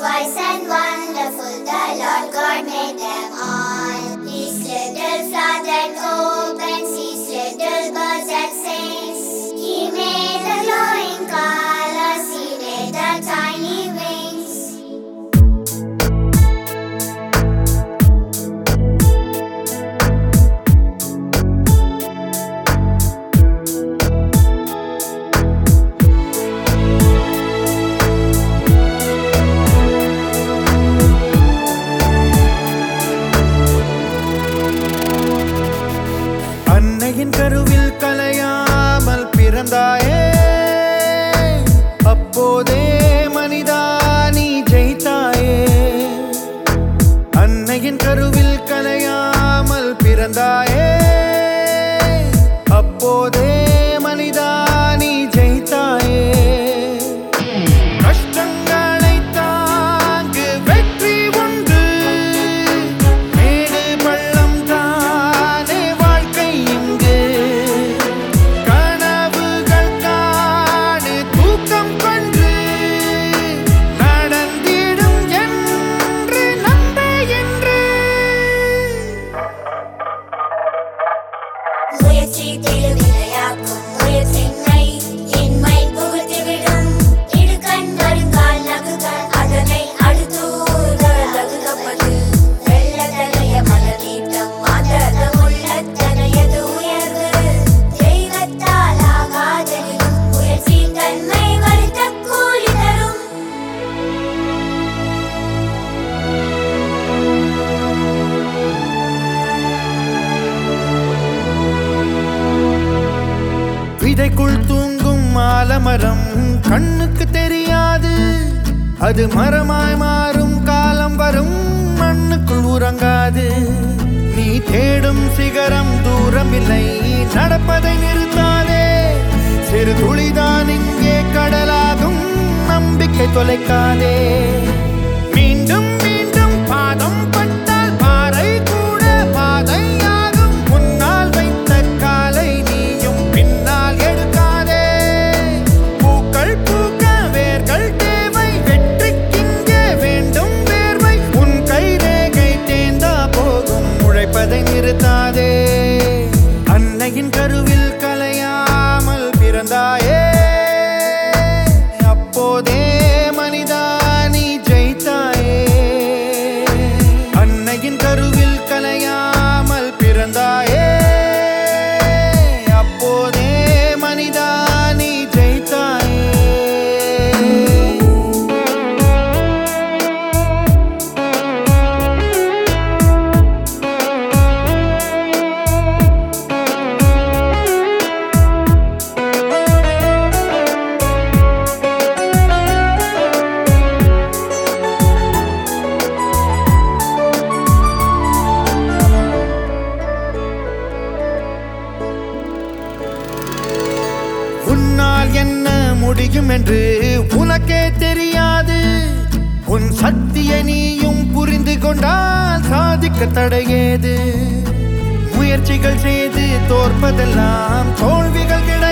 wise and wonderful, the Lord God made them all. His little flower that opens, his little birds that sings. He made the glowing colors, he made the tiny wings. அன்னையின் கருவில் கலையாமல் பிறந்தாயே அப்போதே மனிதா நீ ஜெயித்தாயே அன்னையின் கருவில் கலையாமல் பிறந்தாயே அப்போதே மனிதா நீ ஜெயித்தாயே கஷ்டங்களை தாங்கு வெற்றி உண்டு மேடு பள்ளம் தானே வாழ்க்கை இங்கு கனவுகள் காணு தூக்கம் கொண்டு நடந்திடும் என்று நம்ப என்று முயற்சி திருவினையாக்கும் முயற்சினை இன்மை புகுத்திவிடும் இடுக்கண் வருங்கால் நகுகள் அதனை அடுத்தூர லகுகப்பது வெள்ளத்தனைய மலநீட்டம் மாதகம் உள்ளத்தனையது உயர்வு தெய்வத்தால் ஆகாதெனினும் முயற்சி தன்மை வருத்த கூலி தரும் விதைக்குள் தூங்கும் ஆலமரம் கண்ணுக்கு தெரியாது அது மரமாய் மாறும் காலம் வரும் மண்ணுக்குள் உறங்காது நீ தேடும் சிகரம் தூரம் இல்லை நடப்பதை நிறுத்தாதே சிறு துளிதான் இங்கே கடலாகும் நம்பிக்கை தொலைக்காதே மீண்டும் மீண்டும் பாதம் பட்டால் பாறை கூட பாதையாகும் முன்னால் வைத்த காலை நீயும் பின்னால் எடுக்காதே பூக்கள் பூக்க வேர்கள் தேவை வெற்றிக்கிங்கே வேண்டும் வேர்வை உன் கை ரேகை தேர்ந்தா போகும் உழைப்பதை நிறுத்தாதே அன்னையின் கருவில் கலையாமல் பிறந்தாயே அப்போதே மனிதா நீ ஜெயித்தாயே அன்னையின் கருவில் கலையாமல் பிறந்தாயே அப்போதே மனிதா நீ ஜெயித்தாயே உன்னால் என்ன முடியும் என்று உனக்கே தெரியாது உன் சக்தியை நீயும் புரிந்து கொண்டால் சாதிக்க தடையேது முயற்சிகள் செய்து தோற்பதெல்லாம் தோல்விகள் கிடையாது